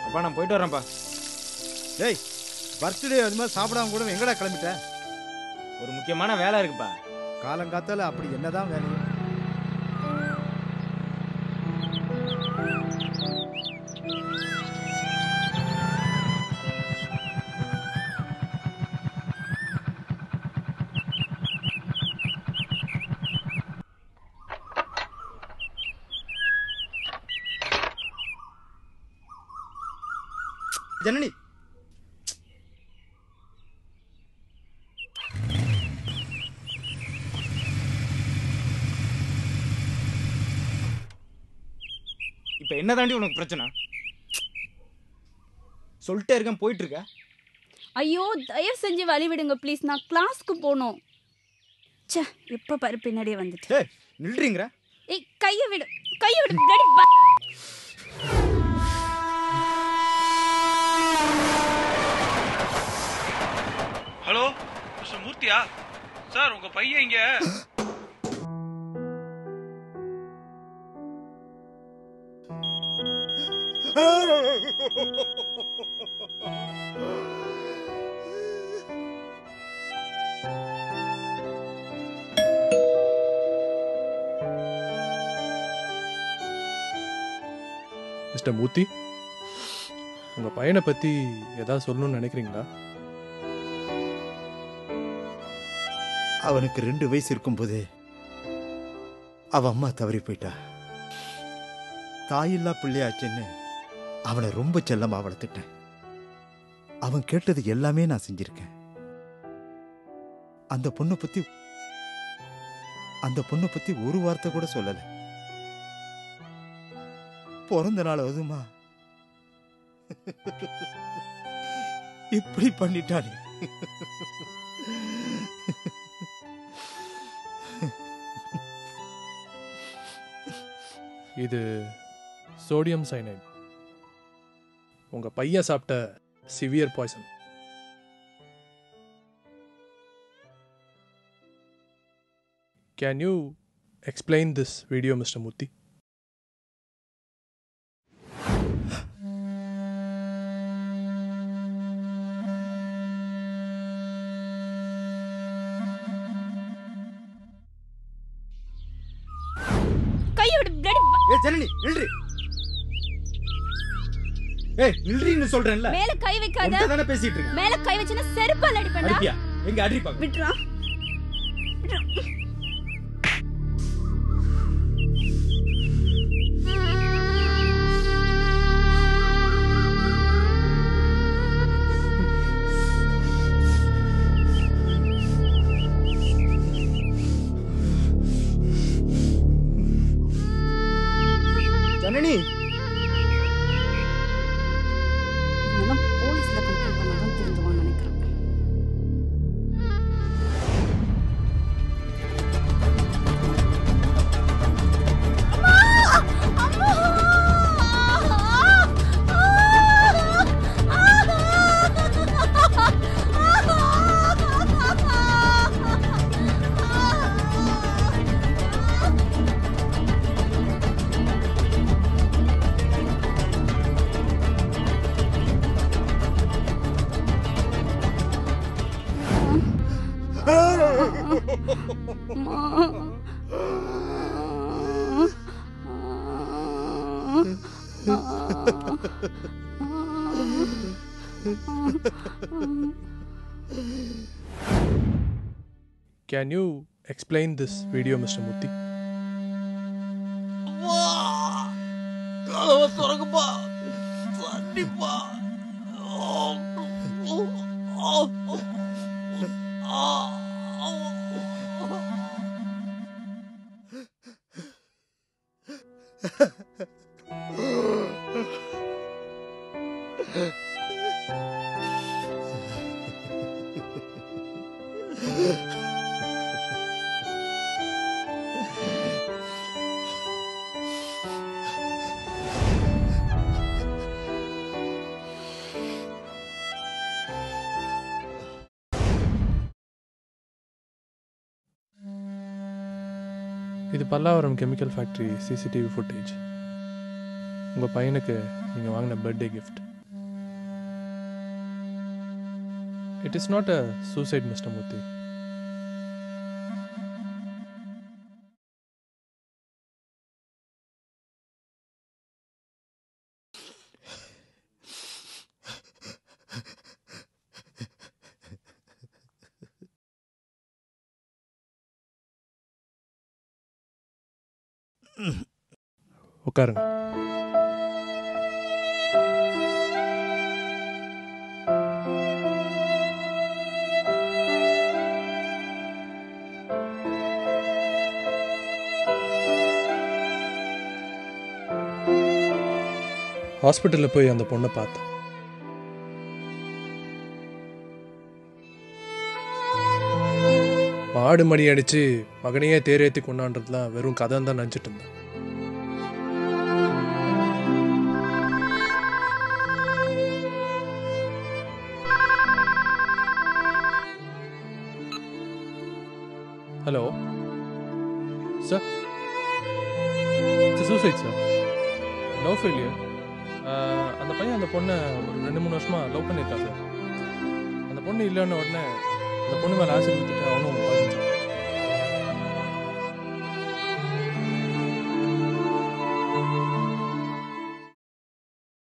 அப்பா நான் போயிட்டு வரேன்ப்பா டேய் பர்த்டே அது மாதிரி சாப்பிடாம கூட எங்கடா கிளம்பிட்ட ஒரு முக்கியமான வேலை இருக்குப்பா காலங்காத்தால அப்படி என்னதான் வேலை ஜனனி இப்போ என்ன தாண்டி உனக்கு பிரச்சனை சொல்லிட்டே இருக்கேன் போயிட்டு இருக்க ஐயோ தயவு செஞ்சு வழி விடுங்க ப்ளீஸ் நான் கிளாஸ்க்கு போகணும் ச்சே எப்போ பாரு பின்னாடியே வந்துட்டு ஏய் நில்றீங்கிற ஏய் கையை விடு கையை விடு bloody ba- ஹலோ மிஸ்டர் மூர்த்தியா சார் உங்க பையன் இங்க மிஸ்டர் மூர்த்தி உங்கள் பையனை பற்றி ஏதாவது சொல்லணும்னு நினைக்கிறீங்களா அவனுக்கு ரெண்டு வயசு இருக்கும்போதே அவ அம்மா தவறி போயிட்டா தாயில்லா பிள்ளையாச்சுன்னு அவனை ரொம்ப செல்லமா வளர்த்துட்டேன் அவன் கேட்டது எல்லாமே நான் செஞ்சிருக்கேன் அந்த பொண்ணை பத்தி அந்த பொண்ணை பத்தி ஒரு வார்த்தை கூட சொல்லல பிறந்த நாள் அதுமா இப்படி பண்ணிட்டானே இது சோடியம் சைனைட் உங்கள் பையன் சாப்பிட்ட severe poison can you explain this video mister Murthy கையை விடு bloody ba- ஏய் ஜனனி நில்றி ஏய் நில்றின்னு சொல்றேன்ல மேல கை வைக்காத உன்கிட்ட தானே பேசிட்டு இருக்கேன் மேல கை வச்சுனா செருப்பால் அடிப்பேன்டா அடிப்பியா எங்க அடி பாக்க விட்றா விட்றா. ஜனனி இதெல்லாம் போலீஸ்ல கம்ப்ளைண்ட் பண்ணாதான் தெரிஞ்சுவான்னு நினைக்கிறேன் can you explain this video mister Murthy கதவை திறக்குப்பா தண்ணிப்பா இது Pallavaram chemical factory CCTV footage உங்கள் பையனுக்கு நீங்கள் வாங்கின birthday gift It is not a suicide, Mr. Murthy. உட்காருங்க ஹாஸ்பிட்டலில் போய் அந்த பொண்ணை பார்த்தேன் மாடு மணி அடிச்சு மகனையே தேரேற்றி கொண்டான்றதுலாம் வெறும் கதைன்னு தான் நினச்சிட்டு இருந்தேன் hello sir suicide sir love failure அந்த பையன் அந்த பொண்ணை ஒரு ரெண்டு மூணு வருஷமாக லவ் பண்ணியிருக்கான் சார் அந்த பொண்ணு இல்லைன்னு உடனே அந்த பொண்ணு மேலே ஆசிட் ஊற்றிட்டு அவனும் பாதிச்சான்